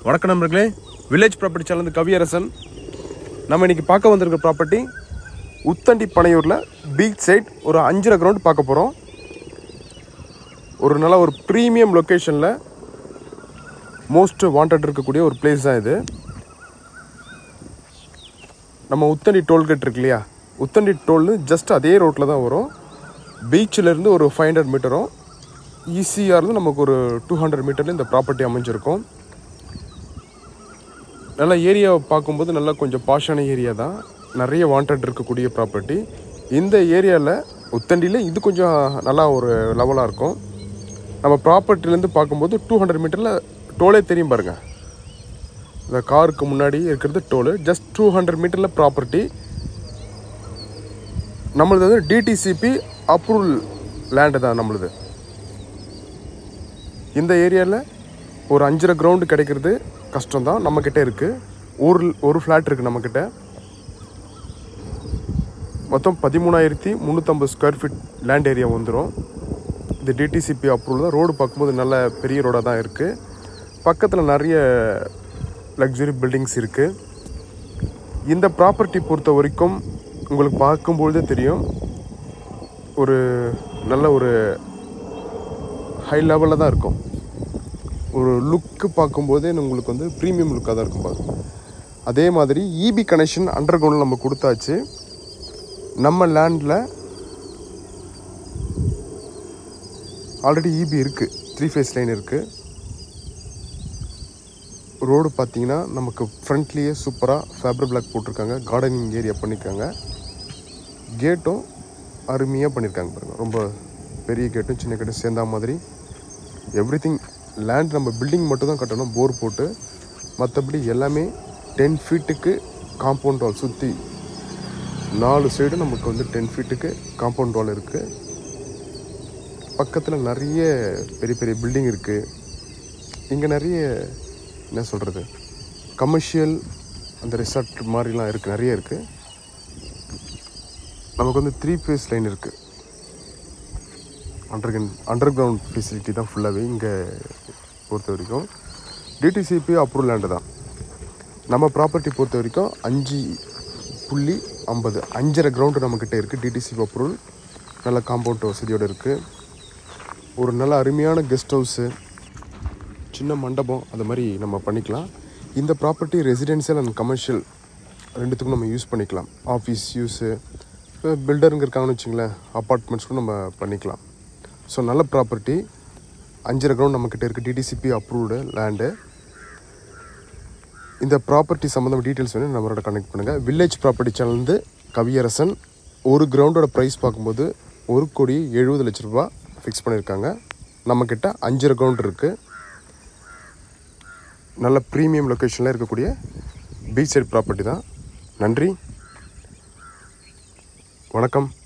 வணக்கம் நண்பர்களே village property channel Kaviyarasan நம்ம இன்னைக்கு பார்க்க வந்திருக்க ப்ராப்பர்ட்டி உத்தண்டி பனையூரில் பீச் சைட் ஒரு அஞ்சரை கிரவுண்ட் பார்க்க போகிறோம் ஒரு நல்ல ஒரு ப்ரீமியம் லொக்கேஷனில் மோஸ்ட் வாண்டட் இருக்கக்கூடிய ஒரு பிளேஸ் தான் இது நம்ம உத்தண்டி டோல்கேட் இருக்கு இல்லையா உத்தண்டி டோல்னு ஜஸ்ட் அதே ரோட்டில் தான் வரும் பீச்சிலேருந்து ஒரு ஃபைவ் ஹண்ட்ரட் மீட்டரும் ஈஸியாக இருந்து நமக்கு ஒரு டூ ஹண்ட்ரட் மீட்டரில் இந்த ப்ராப்பர்ட்டி அமைஞ்சிருக்கும் நல்லா ஏரியாவை பார்க்கும்போது நல்லா கொஞ்சம் பாஷான ஏரியா தான் நிறைய வாண்டட் இருக்கக்கூடிய ப்ராப்பர்ட்டி இந்த ஏரியாவில் உத்தண்டியில் இது கொஞ்சம் நல்லா ஒரு லெவலாக இருக்கும் நம்ம ப்ராப்பர்ட்டிலேருந்து பார்க்கும்போது டூ ஹண்ட்ரட் மீட்டரில் டோலே தெரியும் பாருங்கள் இந்த காருக்கு முன்னாடி இருக்கிறது டோலு ஜஸ்ட் டூ ஹண்ட்ரட் மீட்டரில் ப்ராப்பர்ட்டி நம்மளது வந்து டிடிசிபி அப்ரூவல் லேண்டு தான் நம்மளுது இந்த ஏரியாவில் ஒரு அஞ்சரை கிரவுண்டு கிடைக்கிறது கஷ்டம் தான் நம்மக்கிட்ட இருக்குது ஒரு ஒரு ஃப்ளாட் இருக்குது நம்மக்கிட்ட மொத்தம் பதிமூணாயிரத்தி முந்நூற்றம்பது ஸ்கொயர் ஃபீட் லேண்ட் ஏரியா வந்துடும் இது டிடிசிபி அப்ரூவல் தான் ரோடு பார்க்கும்போது நல்ல பெரிய ரோடாக தான் இருக்குது பக்கத்தில் நிறைய லக்ஸுரி பில்டிங்ஸ் இருக்குது இந்த ப்ராப்பர்ட்டி பொறுத்த வரைக்கும் உங்களுக்கு பார்க்கும்பொழுதே தெரியும் ஒரு நல்ல ஒரு ஹை லெவலில் தான் இருக்கும் ஒரு லுக்கு பார்க்கும்போதே உங்களுக்கு வந்து ப்ரீமியம் லுக்காக தான் இருக்கும் பாருங்க அதே மாதிரி இபி கனெக்ஷன் அண்டர் கிரவுண்டில் நம்ம கொடுத்தாச்சு நம்ம லேண்டில் ஆல்ரெடி இபி இருக்குது த்ரீ ஃபேஸ் லைன் இருக்குது ரோடு பார்த்தீங்கன்னா நமக்கு ஃப்ரண்ட்லேயே சூப்பராக ஃபேப்ரிக் பிளாக் போட்டிருக்காங்க கார்டனிங் ஏரியா பண்ணியிருக்காங்க கேட்டும் அருமையாக பண்ணியிருக்காங்க பாருங்கள் ரொம்ப பெரிய கேட்டும் சின்ன கேட்டும் சேர்ந்தா மாதிரி எவ்ரி திங் லேண்ட் நம்ம பில்டிங் மட்டும் தான் கட்டணும் போர் போட்டு மற்றபடி எல்லாமே டென் ஃபீட்டுக்கு காம்பவுண்ட் வால் சுற்றி நாலு சைடு நமக்கு வந்து டென் ஃபீட்டுக்கு காம்பவுண்ட் வால் இருக்குது பக்கத்தில் நிறைய பெரிய பெரிய பில்டிங் இருக்குது இங்கே நிறைய என்ன சொல்கிறது கமர்ஷியல் அந்த ரிசார்ட் மாதிரிலாம் இருக்குது நிறைய இருக்குது நமக்கு வந்து த்ரீ ஃபேஸ் லைன் இருக்குது அண்டர் அண்டர் கிரவுண்ட் ஃபெசிலிட்டி தான் ஃபுல்லாகவே இங்கே பொறுத்த வரைக்கும் டிடிசிபி அப்ரூவல் லேண்டு தான் நம்ம ப்ராப்பர்ட்டி பொறுத்த வரைக்கும் அஞ்சு புள்ளி ஐம்பது அஞ்சரை கிரவுண்டு நம்மக்கிட்ட இருக்குது டிடிசிபி அப்ரூவல் நல்ல காம்பவுண்ட் வசதியோடு இருக்குது ஒரு நல்ல அருமையான கெஸ்ட் ஹவுஸு சின்ன மண்டபம் அது மாதிரி நம்ம பண்ணிக்கலாம் இந்த ப்ராப்பர்ட்டி ரெசிடென்சியல் அண்ட் கமர்ஷியல் ரெண்டுத்துக்கும் நம்ம யூஸ் பண்ணிக்கலாம் ஆஃபீஸ் யூஸு இப்போ பில்டருங்க இருக்காங்கன்னு வச்சுங்களேன் அப்பார்ட்மெண்ட்ஸ் கூட நம்ம பண்ணிக்கலாம் ஸோ நல்ல ப்ராப்பர்ட்டி அஞ்சரை கிரவுண்ட் நம்மக்கிட்ட இருக்குது டிடிசிபி அப்ரூவ்டு லேண்டு இந்த ப்ராப்பர்ட்டி சம்மந்தமாக டீட்டெயில்ஸ் வேணும் நம்மளோட கனெக்ட் பண்ணுங்கள் வில்லேஜ் ப்ராப்பர்ட்டி சேனல்ந்து கவியரசன் ஒரு கிரவுண்டோட ப்ரைஸ் பார்க்கும்போது ஒரு கோடி எழுபது லட்ச ரூபா ஃபிக்ஸ் பண்ணியிருக்காங்க நம்மக்கிட்ட அஞ்சரை கிரவுண்ட் இருக்குது நல்ல ப்ரீமியம் லொக்கேஷனில் இருக்கக்கூடிய பீச் சைட் ப்ராப்பர்ட்டி தான் நன்றி வணக்கம்